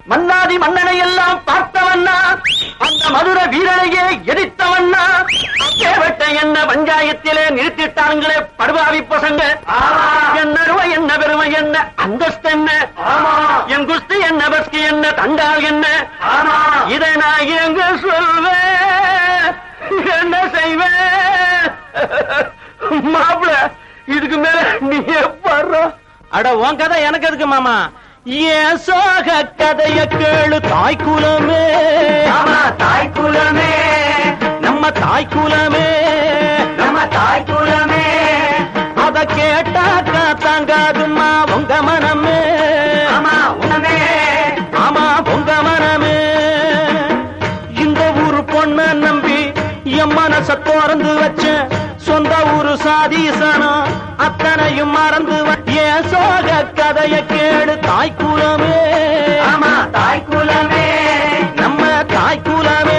மன்னாதி மன்னனை எல்லாம் பார்த்தவண்ணா அந்த மதுர வீரனையே எதிர்த்தவண்ணா அப்பேவட்ட என்ன பஞ்சாயத்திலே நிறுத்திட்டாங்களே படுபாவி பசங்க என்ன அருமை என்ன பெருமை என்ன அந்தஸ்து என்ன என் குஸ்தி என்ன பஸ்கி என்ன தண்டால் என்ன இதை நான் எங்க சொல்வேன் என்ன செய்வேன் மாப்பிள இதுக்கு மேல நீ பாடுற அட உன் கதை எனக்கு எதுக்கு மாமா ஏன் சோக கதைய கேளு தாய் குலமே ஆமா தாய் குலமே நம்ம தாய் குலமே நம்ம தாய் குலமே அத கேட்டாக்கா தாங்காதும்மா உங்க மனமே ஆமா உணமே ஆமா உங்க மனமே இந்த ஊரு பொண்ண நம்பி என் மனச திறந்து வச்ச சொந்த ஊரு சாதீசனம் அத்தனையும் மறந்து வ- ஏன் சோக கதைய கேளு தாய் குலமே ஆமா தாய் குலமே நம்ம தாய் குலமே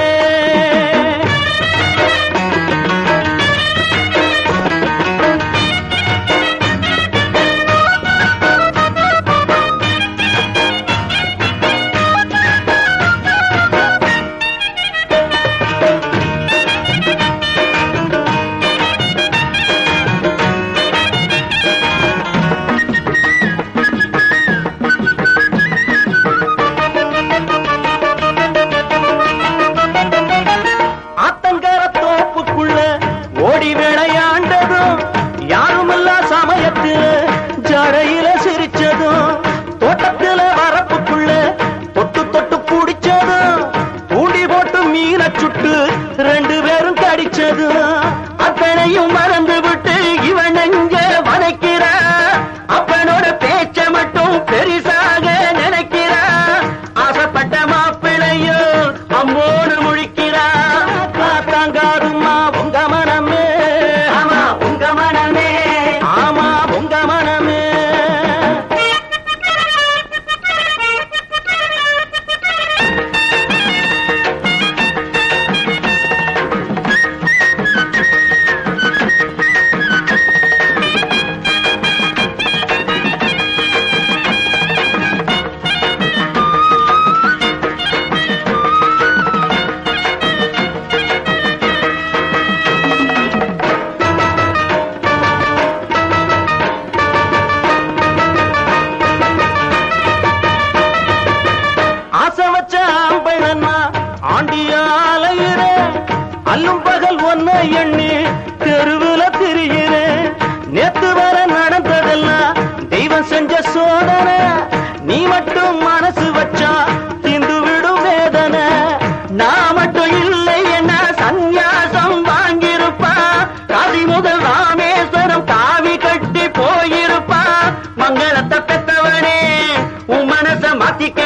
ஆத்தங்கர தோப்புக்குள்ள ஓடி விளையாண்டதும் யாருமில்ல சமயத்துல ஜடையில சிரிச்சதும் தோட்டத்துல வரப்புக்குள்ள தொட்டு தொட்டு புடிச்சதும் தூண்டி போட்டு மீன சுட்டு ரெண்டு பேரும் கடிச்சதும் அத்தனையும் மறந்து விட்டு இவன் எங்க வதைக்கிற அப்பனோட பேச்ச மட்டும் பெரிசாக நினைக்கிறா ஆசைப்பட்ட மாப்பிளையோ அம்மோடு முழிக்கிறா காத்தாங்காதும்மா உங்க மனமே ஆமா உங்க மனமே ஆமா உங்க மனமே ஆசை வச்ச ஆம்பைனா ஆண்டியாலையிற அல்லும் பகல் ஒன்ன எண்ணி தெருவுல திரிகிறேன் நேத்து வர நடந்ததெல்லாம் தெய்வம் செஞ்ச சோதனை நீ மட்டும் மனசு வச்சா திந்து விடும் வேதனை நான் மட்டும் இல்லை என்ன சந்நியாசம் வாங்கியிருப்பா காசி முதல் ராமேஸ்வரம் தாவி கட்டி போயிருப்பா மங்களத்தை பெத்தவனே உன் மனச மாத்திக்க